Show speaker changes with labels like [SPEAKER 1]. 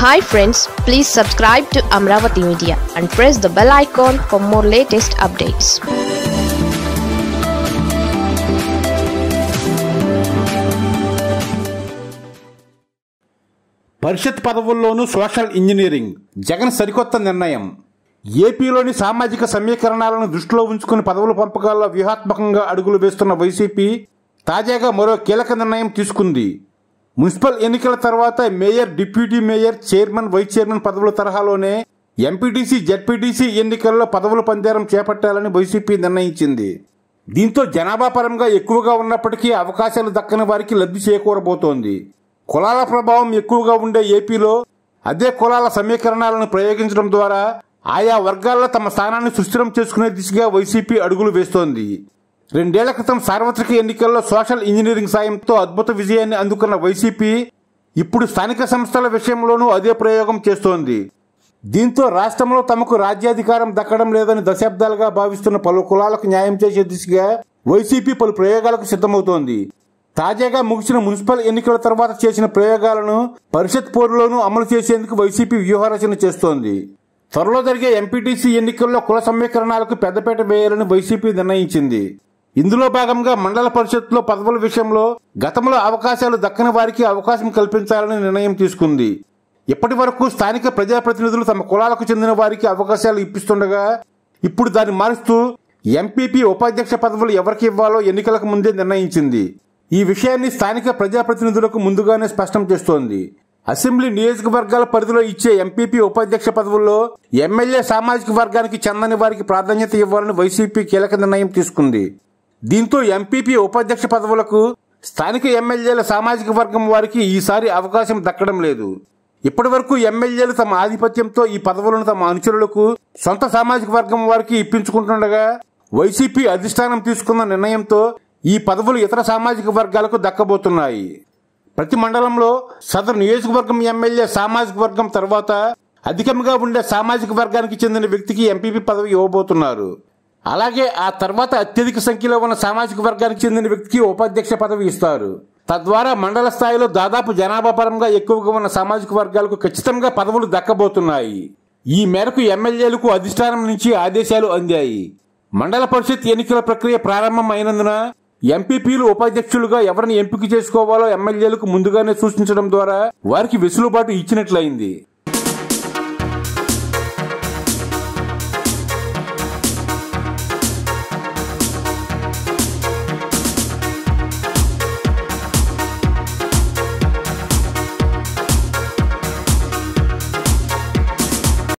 [SPEAKER 1] hi friends please subscribe to Amaravati media and press the bell icon for more latest updates
[SPEAKER 2] పరిషత్ పదవుల్లోనూ social engineering Jagan సరికొత్త నిర్ణయం ఏపీలోని సామాజిక సమీకరణాలను దృష్టిలో ఉంచుకుని పదవుల పంపకాల్లో వ్యూహాత్మకంగా అడుగులు వేస్తున్న వైసీపీ తాజాగా మరో కీలక నిర్ణయం తీసుకుంది మున్సిపల్ ఎన్నికల తర్వాత mayor deputy mayor chairman vice chairman పదవుల తరహాలోనే ఎంపీటీసీ జడ్పీటీసీ ఎన్నికల్లో పదవుల పందేరం చేపట్టాలని వైసీపీ నిర్ణయించింది దీంతో జనాభా పరంగా ఎక్కువగా ఉన్నప్పటికీ అవకాశాలు దక్కని వారికి లబ్ధి చేకూరబోతోంది కులాల ప్రభావం ఎక్కువగా ఉండే ఏపీలో అదే కులాల సమీకరణాలను ప్రయోగించడం ద్వారా ఆయా వర్గాల్లో తమ స్థానాన్ని సుస్థిరం చేసుకునే దిశగా వైసీపీ అడుగులు వేస్తోంది రెండేళ్ల క్రితం సార్వత్రిక ఎన్నికల్లో సోషల్ ఇంజనీరింగ్ సాయంతో అద్భుత విజయాన్ని అందుకున్న వైసీపీ ఇప్పుడు స్థానిక సంస్థల విషయంలోనూ అదే ప్రయోగం చేస్తోంది దీంతో రాష్ట్రంలో తమకు రాజ్యాధికారం దక్కడం లేదని దశాబ్దాలుగా భావిస్తున్న పలు కులాలకు న్యాయం చేసే దిశగా వైసీపీ పలు ప్రయోగాలకు సిద్ధమవుతోంది తాజాగా ముగిసిన మున్సిపల్ ఎన్నికల తర్వాత చేసిన ప్రయోగాలను పరిషత్ పోరులోనూ అమలు చేసేందుకు వైసీపీ వ్యూహరచన చేస్తోంది త్వరలో జరిగే ఎంపీటీసీ ఎన్నికల్లో కుల సమీకరణాలకు పెద్దపీట వేయాలని వైసీపీ నిర్ణయించింది ఇందులో భాగంగా మండల పరిషత్లో పదవుల విషయంలో గతంలో అవకాశాలు దక్కని వారికి అవకాశం కల్పించాలని నిర్ణయం తీసుకుంది ఇప్పటి వరకు స్థానిక ప్రజాప్రతినిధులు తమ కులాలకు చెందిన వారికి అవకాశాలు ఇప్పిస్తుండగా ఇప్పుడు దాన్ని మారుస్తూ ఎంపీపీ ఉపాధ్యక్ష పదవులు ఎవరికి ఇవ్వాలో ఎన్నికలకు ముందే నిర్ణయించింది ఈ విషయాన్ని స్థానిక ప్రజాప్రతినిధులకు ముందుగానే స్పష్టం చేస్తోంది అసెంబ్లీ నియోజకవర్గాల పరిధిలో ఇచ్చే ఎంపీపీ ఉపాధ్యక్ష పదవుల్లో ఎమ్మెల్యే సామాజిక వర్గానికి చెందని వారికి ప్రాధాన్యత ఇవ్వాలని వైసీపీ కీలక నిర్ణయం తీసుకుంది దీంతో ఎంపీపీ ఉపాధ్యక్ష పదవులకు స్థానిక ఎమ్మెల్యేల సామాజిక వర్గం వారికి ఈసారి అవకాశం దక్కడం లేదు ఇప్పటి వరకు ఎమ్మెల్యేలు తమ ఆధిపత్యంతో ఈ పదవులను తమ అనుచరులకు సొంత సామాజిక వర్గం వారికి ఇప్పించుకుంటుండగా వైసీపీ అధిష్టానం తీసుకున్న నిర్ణయంతో ఈ పదవులు ఇతర సామాజిక వర్గాలకు దక్కబోతున్నాయి ప్రతి మండలంలో సదరు నియోజకవర్గం ఎమ్మెల్యే సామాజిక వర్గం తర్వాత అధికంగా ఉండే సామాజిక వర్గానికి చెందిన వ్యక్తికి ఎంపీపీ పదవి ఇవ్వబోతున్నారు అలాగే ఆ తర్వాత అత్యధిక సంఖ్యలో ఉన్న సామాజిక వర్గానికి చెందిన వ్యక్తికి ఉపాధ్యక్ష పదవి ఇస్తారు తద్వారా మండల స్థాయిలో దాదాపు జనాభా పరంగా ఎక్కువగా ఉన్న సామాజిక వర్గాలకు ఖచ్చితంగా పదవులు దక్కబోతున్నాయి ఈ మేరకు ఎమ్మెల్యేలకు అధిష్టానం నుంచి ఆదేశాలు అందాయి మండల పరిషత్ ఎన్నికల ప్రక్రియ ప్రారంభం అయినందున ఎంపీపీలు ఉపాధ్యక్షులుగా ఎవరిని ఎంపిక చేసుకోవాలో ఎమ్మెల్యేలకు ముందుగానే సూచించడం ద్వారా వారికి వెసులుబాటు ఇచ్చినట్లయింది